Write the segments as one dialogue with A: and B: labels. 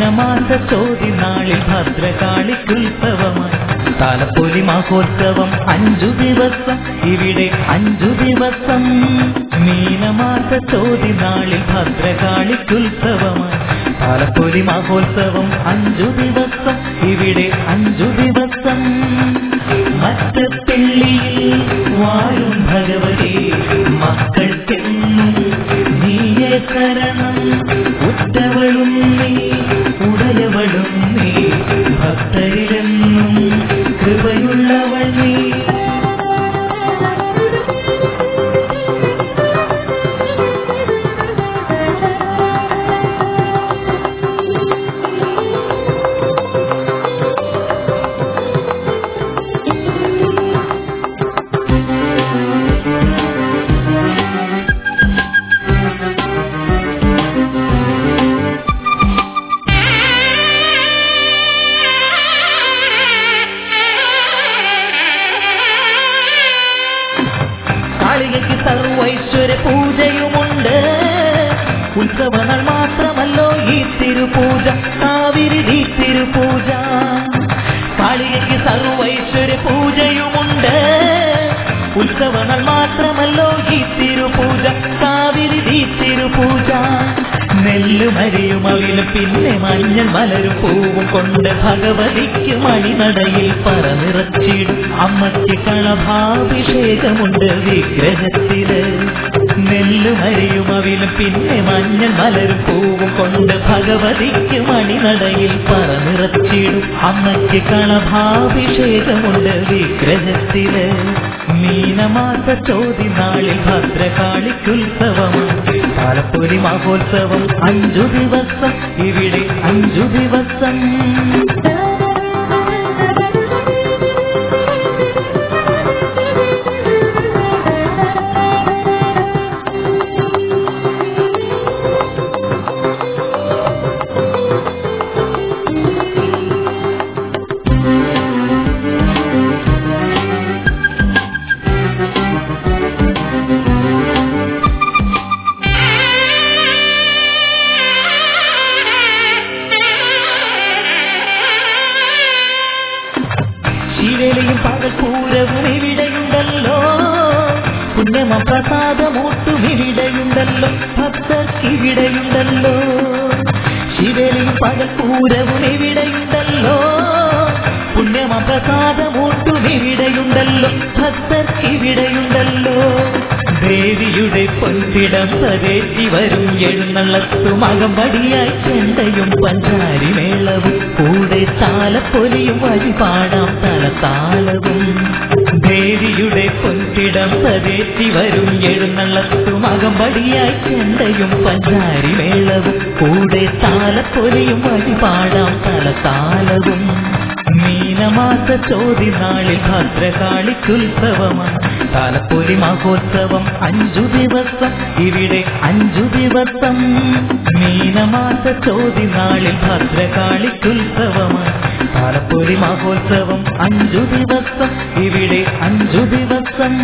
A: മീനമാസ ചോതി നാളിൽ ഭദ്രകാളിക്കുത്സവമായി താലപ്പൊലി മഹോത്സവം അഞ്ചു ദിവസം ഇവിടെ അഞ്ചു ദിവസം മീനമാസ ചോതി നാളിൽ ഭദ്രകാളിക്കുത്സവമായി താലപ്പൊലി മഹോത്സവം അഞ്ചു ദിവസം ഇവിടെ അഞ്ചു ദിവസം മറ്റപ്പിള്ളിയിൽ വാഴും ഭഗവതി മക്കൾക്കെന്നും നീയെ ശരണം ഉറ്റവളും നീ ഉടയവളും നീ ഭക്തരിലെന്നും കൃപയുള്ളവൾ നീ കാളികയ്ക്ക് സർവൈശ്വര്യ പൂജയുമുണ്ട് ഉത്സവങ്ങൾ മാത്രമല്ലോ ഈ തിരുപൂജ കാവിരി ഈ തിരുപൂജ കാളികയ്ക്ക് സർവൈശ്വര്യ പൂജയുമുണ്ട് ഉത്സവങ്ങൾ മാത്രമല്ലോ ഈ തിരുപൂജ കാവിരി ഈ തിരുപൂജ നെല്ലുമരിയും അവിലും പിന്നെ മഞ്ഞൾ മലരും പൂവും കൊണ്ട് ഭഗവതിക്ക് മണിനടയിൽ പറനിറച്ചിടും അമ്മയ്ക്ക് കളഭാഭിഷേകമുണ്ട് വിഗ്രഹത്തില് നെല്ലുമരിയും അവിലും പിന്നെ മഞ്ഞൾ മലരും പൂവും കൊണ്ട് ഭഗവതിക്ക് മണിനടയിൽ പറനിറച്ചിടും അമ്മയ്ക്ക് കളഭാഭിഷേകമുണ്ട് വിഗ്രഹത്തില് മീനമാസ ചോതി നാളിൽ ഭദ്രകാളിക്കുത്സവമാണ് താലപ്പൊലി മഹോത്സവം അഞ്ചു ദിവസം ഇവിടെ അഞ്ചു ദിവസം ശിവലിയും പകൽപൂരവും ഇവിടെയുണ്ടല്ലോ പുണ്യമ പ്രസാദമൂട്ടും ഇവിടെയുണ്ടല്ലോ ഭക്തർക്ക് ഇവിടെയുണ്ടല്ലോ ശിവലിയും പകൽപൂരവും ഇവിടെയുണ്ടല്ലോ പുണ്യമ പ്രസാദമൂട്ടും ഇവിടെയുണ്ടല്ലോ ഭക്തർക്ക് ഇവിടെയുണ്ടല്ലോ ദേവിയുടെ പൊൻപിടം സതേറ്റി വരും എഴുന്നള്ളത്തും അകമ്പടിയായി ചെണ്ടയും പഞ്ചാരി മേളവും കൂടെ താലപ്പൊലിയും വഴിപാടാം തലത്താലവും ദേവിയുടെ പൊൻപിടം സതേറ്റി വരും എഴുന്നള്ളത്തും അകമ്പടിയായി ചെണ്ടയും പഞ്ചാരി മേളവും കൂടെ താലപ്പൊലിയും വഴിപാടാം തലത്താലവും മീനമാസ ചോതി നാളിൽ ഭദ്രകാളിക്കുത്സവമാണ് താലപ്പൊലി മഹോത്സവം അഞ്ചു ദിവസം ഇവിടെ അഞ്ചു ദിവസം മീനമാസ ചോതി നാളിൽ ഭദ്രകാളിക്കുത്സവമാണ് താലപ്പൊലി മഹോത്സവം അഞ്ചു ദിവസം ഇവിടെ അഞ്ചു ദിവസം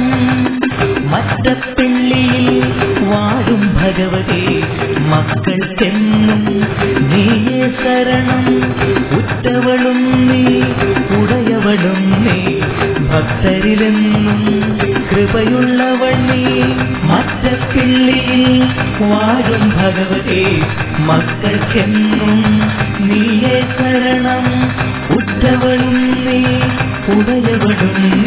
A: മറ്റപ്പിള്ളിയിൽ വാഴും ഭഗവതി മക്കൾക്കെന്നും നീയെ ശരണം ഉറ്റവളും നീ ഉടയവളും നീ ഭക്തരിലെന്നും കൃപയുള്ളവൾ നീ മറ്റപ്പിള്ളിയിൽ വാഴും ഭഗവതി മക്കൾക്കെന്നും നീയെ ശരണം ഉറ്റവളും നീ ഉടയവളും